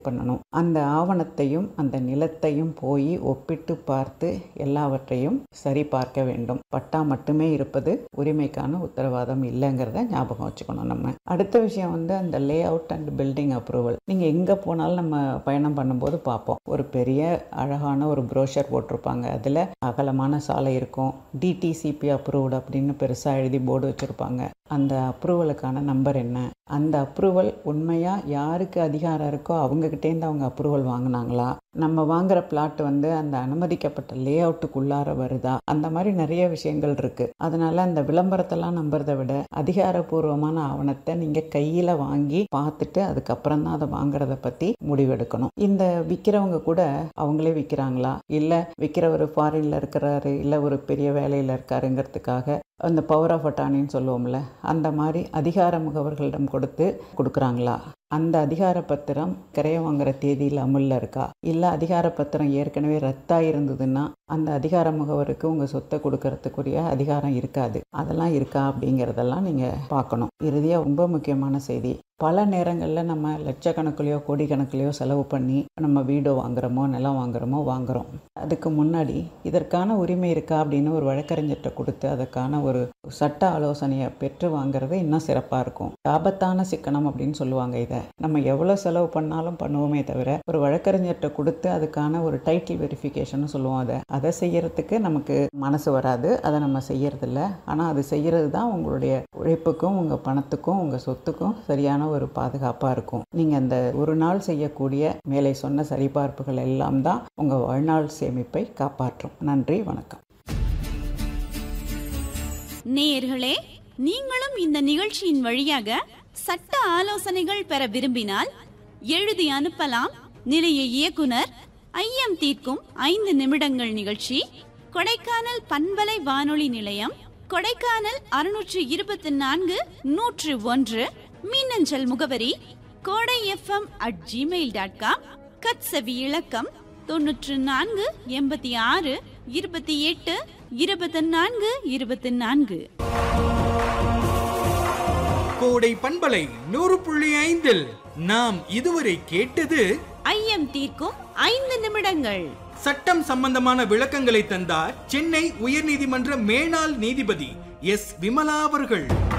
பண்ணணும் அந்த ஆவணத்தையும் அந்த நிலத்தையும் போய் ஒப்பிட்டு பார்த்து எல்லாவற்றையும் சரி பார்க்க வேண்டும் பட்டா மட்டுமே இருப்பது உரிமைக்கான உத்தரவாதம் இல்லைங்கிறத ஞாபகம் வச்சுக்கணும் நம்ம அடுத்த விஷயம் வந்து அந்த layout and building approval நீங்கள் எங்கே போனாலும் நம்ம பயணம் பண்ணும்போது பார்ப்போம் ஒரு பெரிய அழகான ஒரு ப்ரோஷர் போட்டிருப்பாங்க அதில் அகலமான சாலை இருக்கும் டிடிசிபி அப்ரூவ்டு அப்படின்னு பெருசாக எழுதி போர்டு வச்சுருப்பாங்க அந்த அப்ரூவலுக்கான நம்பர் என்ன அந்த அப்ரூவல் உண்மையாக யாருக்கு அதிகாரம் இருக்கோ அவங்கக்கிட்டேருந்து அவங்க அப்ரூவல் வாங்கினாங்களா நம்ம வாங்குற பிளாட் வந்து அந்த அனுமதிக்கப்பட்ட லே அவுட்டுக்குள்ளார வருதா அந்த மாதிரி நிறைய விஷயங்கள் இருக்குது அதனால அந்த விளம்பரத்தெல்லாம் நம்புறதை விட அதிகாரப்பூர்வமான ஆவணத்தை நீங்கள் கையில் வாங்கி பார்த்துட்டு அதுக்கப்புறம் தான் அதை வாங்குறத பற்றி முடிவெடுக்கணும் இந்த விற்கிறவங்க கூட அவங்களே விற்கிறாங்களா இல்லை விற்கிறவர் ஃபாரின்ல இருக்கிறாரு இல்லை ஒரு பெரிய வேலையில் இருக்காருங்கிறதுக்காக அந்த பவர் ஆஃப் அட்டானின்னு சொல்லுவோம்ல அந்த மாதிரி அதிகார முகவர்களிடம் கொடுத்து கொடுக்குறாங்களா அந்த அதிகார பத்திரம் கிரைய வாங்குற தேதியில் அமுல்ல இருக்கா இல்லை அதிகார பத்திரம் ஏற்கனவே ரத்தாக இருந்ததுன்னா அந்த அதிகார முகவருக்கு உங்கள் சொத்தை கொடுக்கறதுக்குரிய அதிகாரம் இருக்காது அதெல்லாம் இருக்கா அப்படிங்கிறதெல்லாம் நீங்கள் பார்க்கணும் இறுதியாக ரொம்ப முக்கியமான செய்தி பல நேரங்களில் நம்ம லட்சக்கணக்கிலையோ கோடிக்கணக்கிலையோ செலவு பண்ணி நம்ம வீடோ வாங்குறோமோ நிலம் வாங்குறோமோ வாங்குறோம் அதுக்கு முன்னாடி இதற்கான உரிமை இருக்கா அப்படின்னு ஒரு வழக்கறிஞர்கிட்ட கொடுத்து அதுக்கான ஒரு சட்ட ஆலோசனையை பெற்று வாங்குறது இன்னும் சிறப்பாக இருக்கும் ஆபத்தான சிக்கனம் அப்படின்னு சொல்லுவாங்க இதை நம்ம எவ்வளோ செலவு பண்ணாலும் பண்ணுவோமே தவிர ஒரு வழக்கறிஞர்கிட்ட கொடுத்து அதுக்கான ஒரு டைட்டில் வெரிஃபிகேஷன் சொல்லுவோம் அதை அதை செய்யறதுக்கு நமக்கு மனசு வராது அதை நம்ம செய்யறதில்ல ஆனால் அது செய்யறது தான் உங்களுடைய உழைப்புக்கும் உங்கள் பணத்துக்கும் உங்கள் சொத்துக்கும் சரியான ஒரு பாதுகாப்பாக இருக்கும் நீங்கள் அந்த ஒரு நாள் செய்யக்கூடிய மேலே சொன்ன சரிபார்ப்புகள் எல்லாம் தான் உங்கள் வாழ்நாள் சேமிப்பை காப்பாற்றும் நன்றி வணக்கம் நேயர்களே நீங்களும் இந்த நிகழ்ச்சியின் வழியாக சட்ட ஆலோசனைகள் பெற விரும்பினால் எழுதி அனுப்பலாம் நிலைய இயக்குனர் ஐயம் தீர்க்கும் ஐந்து நிமிடங்கள் நிகழ்ச்சி கொடைக்கானல் பண்பலை வானொலி நிலையம் கொடைக்கானல் அறுநூற்று இருபத்தி நான்கு நூற்று ஒன்று மின்னஞ்சல் முகவரி Kodai FM at Gmail dot com கட்சவி இலக்கம் தொன்னூற்று நான்கு எண்பத்தி ஆறு இருபத்தி எட்டு இருபத்தி நான்கு இருபத்தி நான்கு கோடை பண்பலை நூறு புள்ளி ஐந்தில் நாம் இதுவரை கேட்டது ஐயம் தீர்க்கும் ஐந்து நிமிடங்கள் சட்டம் சம்பந்தமான விளக்கங்களை தந்தார் சென்னை உயர்நீதிமன்ற மேனாள் நீதிபதி எஸ் விமலா அவர்கள்